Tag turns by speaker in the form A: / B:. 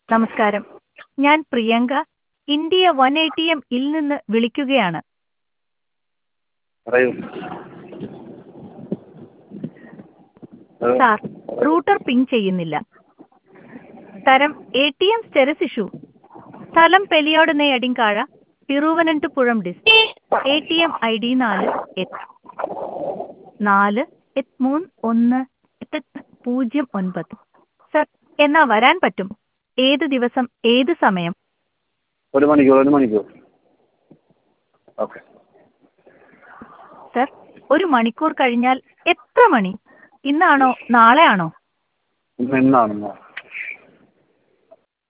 A: നമസ്കാരം ഞാൻ Priyanka India one eighty M ഇൽ നിന്ന് വിളിക്കുകയാണ്
B: പറയൂ ഹലോ
A: സാർ റൂട്ടർ പിങ് ചെയ്യുന്നില്ല തരം A T M status issue സ്ഥലം പെലിയോട് നെയ്യടിങ്കാഴ Thiruvananthapuram district A T M I D നാല് എട്ട് നാല് എട്ട് മൂന്ന് ഒന്ന് എട്ട് പൂജ്യം ഒൻപത് സർ എന്നാ വരാൻ പറ്റും ഏത് ദിവസം ഏത് സമയം
B: ഒരു മണിക്കൂർ ഒരു മണിക്കൂർ ഓക്കെ
A: സർ ഒരു മണിക്കൂർ കഴിഞ്ഞാൽ എത്ര മണി ഇന്നാണോ നാളെ ആണോ
B: ഇന്ന് ഇന്നാണ് ഇന്ന്